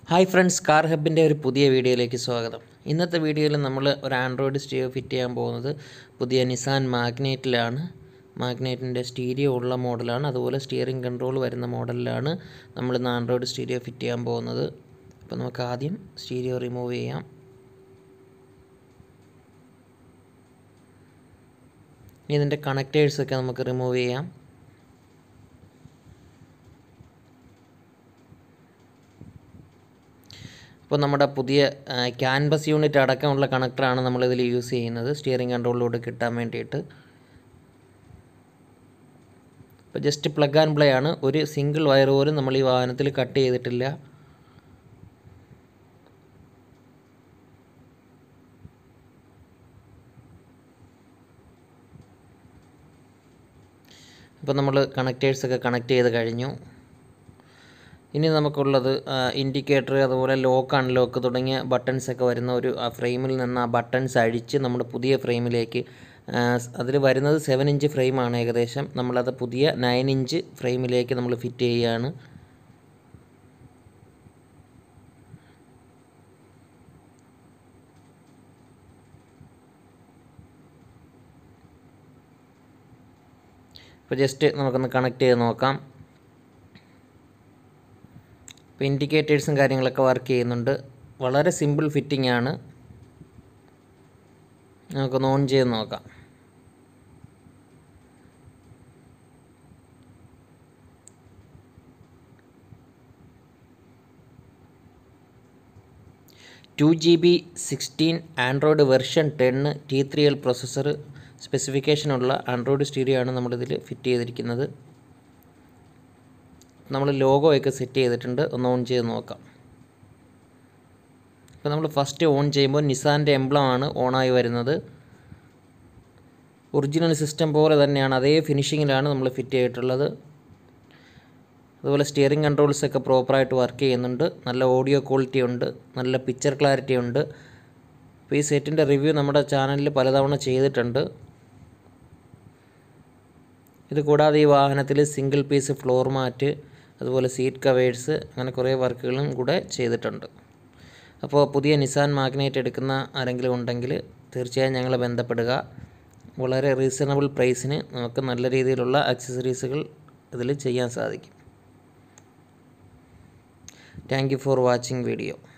hi friends car ഹബിൻ്റെ ഒരു പുതിയ വീഡിയോയിലേക്ക് സ്വാഗതം ഇന്നത്തെ വീഡിയോയിൽ നമ്മൾ ഒരു ആൻഡ്രോയിഡ് സ്റ്റീരിയോ ഫിറ്റ് ചെയ്യാൻ പോകുന്നത് പുതിയ നിസാൻ മാഗ്നേറ്റിലാണ് മാഗ്നേറ്റിൻ്റെ സ്റ്റീരിയോ ഉള്ള മോഡലാണ് അതുപോലെ സ്റ്റിയറിംഗ് കൺട്രോൾ വരുന്ന മോഡലിലാണ് നമ്മൾ ഇന്ന് ആൻഡ്രോയിഡ് സ്റ്റീരിയോ ഫിറ്റ് ചെയ്യാൻ പോകുന്നത് അപ്പോൾ നമുക്ക് ആദ്യം സ്റ്റീരിയോ റിമൂവ് ചെയ്യാം ഇനി ഇതിൻ്റെ കണക്റ്റേഴ്സൊക്കെ നമുക്ക് റിമൂവ് ചെയ്യാം അപ്പോൾ നമ്മുടെ പുതിയ ക്യാൻവസ് യൂണിറ്റ് അടക്കമുള്ള കണക്ടറാണ് നമ്മളിതിൽ യൂസ് ചെയ്യുന്നത് സ്റ്റിയറിംഗ് കൺട്രോളിലൂടെ കിട്ടാൻ വേണ്ടിയിട്ട് അപ്പോൾ ജസ്റ്റ് പ്ലഗ് ആൻഡ് പ്ലേ ആണ് ഒരു സിംഗിൾ വയർ പോലും നമ്മൾ ഈ വാഹനത്തിൽ കട്ട് ചെയ്തിട്ടില്ല അപ്പോൾ നമ്മൾ കണക്റ്റേഴ്സൊക്കെ കണക്ട് ചെയ്ത് കഴിഞ്ഞു ഇനി നമുക്കുള്ളത് ഇൻഡിക്കേറ്റർ അതുപോലെ ലോക്ക് അൺലോക്ക് തുടങ്ങിയ ബട്ടൺസ് ഒക്കെ വരുന്ന ഒരു ഫ്രെയിമിൽ നിന്ന് ആ ബട്ടൺസ് അഴിച്ച് നമ്മുടെ പുതിയ ഫ്രെയിമിലേക്ക് അതിൽ വരുന്നത് സെവൻ ഇഞ്ച് ഫ്രെയിമാണ് ഏകദേശം നമ്മളത് പുതിയ നയൻ ഇഞ്ച് ഫ്രെയിമിലേക്ക് നമ്മൾ ഫിറ്റ് ചെയ്യുകയാണ് ഇപ്പോൾ ജസ്റ്റ് നമുക്കൊന്ന് കണക്ട് ചെയ്ത് നോക്കാം ഇപ്പോൾ ഇൻഡിക്കേറ്റേഴ്സും കാര്യങ്ങളൊക്കെ വർക്ക് ചെയ്യുന്നുണ്ട് വളരെ സിമ്പിൾ ഫിറ്റിംഗ് ആണ് നമുക്കൊന്ന് ഓൺ ചെയ്ത് നോക്കാം two G B sixteen Android version ടെന്ന് ടി ത്രീ എൽ പ്രൊസസ്സർ സ്പെസിഫിക്കേഷനുള്ള ആൻഡ്രോയിഡ് സ്റ്റീരിയോ ആണ് നമ്മളിതിൽ ഫിറ്റ് ചെയ്തിരിക്കുന്നത് നമ്മൾ ലോഗോ ഒക്കെ സെറ്റ് ചെയ്തിട്ടുണ്ട് ഒന്ന് ഓൺ ചെയ്ത് നോക്കാം അപ്പോൾ നമ്മൾ ഫസ്റ്റ് ഓൺ ചെയ്യുമ്പോൾ നിസാൻ്റെ എംബ്ലമാണ് ഓണായി വരുന്നത് ഒറിജിനൽ സിസ്റ്റം പോലെ തന്നെയാണ് അതേ ഫിനിഷിങ്ങിലാണ് നമ്മൾ ഫിറ്റ് ചെയ്തിട്ടുള്ളത് അതുപോലെ സ്റ്റിയറിംഗ് കൺട്രോൾസ് ഒക്കെ പ്രോപ്പറായിട്ട് വർക്ക് ചെയ്യുന്നുണ്ട് നല്ല ഓഡിയോ ക്വാളിറ്റി ഉണ്ട് നല്ല പിക്ചർ ക്ലാരിറ്റി ഉണ്ട് അപ്പോൾ ഈ സെറ്റിൻ്റെ റിവ്യൂ നമ്മുടെ ചാനലിൽ പലതവണ ചെയ്തിട്ടുണ്ട് ഇത് കൂടാതെ ഈ വാഹനത്തിൽ സിംഗിൾ പീസ് ഫ്ലോർ മാറ്റ് അതുപോലെ സീറ്റ് കവേഴ്സ് അങ്ങനെ കുറേ വർക്കുകളും കൂടെ ചെയ്തിട്ടുണ്ട് അപ്പോൾ പുതിയ നിസാൻ മാഗ്നേറ്റ് എടുക്കുന്ന ആരെങ്കിലും ഉണ്ടെങ്കിൽ തീർച്ചയായും ഞങ്ങളെ ബന്ധപ്പെടുക വളരെ റീസണബിൾ പ്രൈസിന് നമുക്ക് നല്ല രീതിയിലുള്ള അക്സസറീസുകൾ ഇതിൽ ചെയ്യാൻ സാധിക്കും thank you for watching video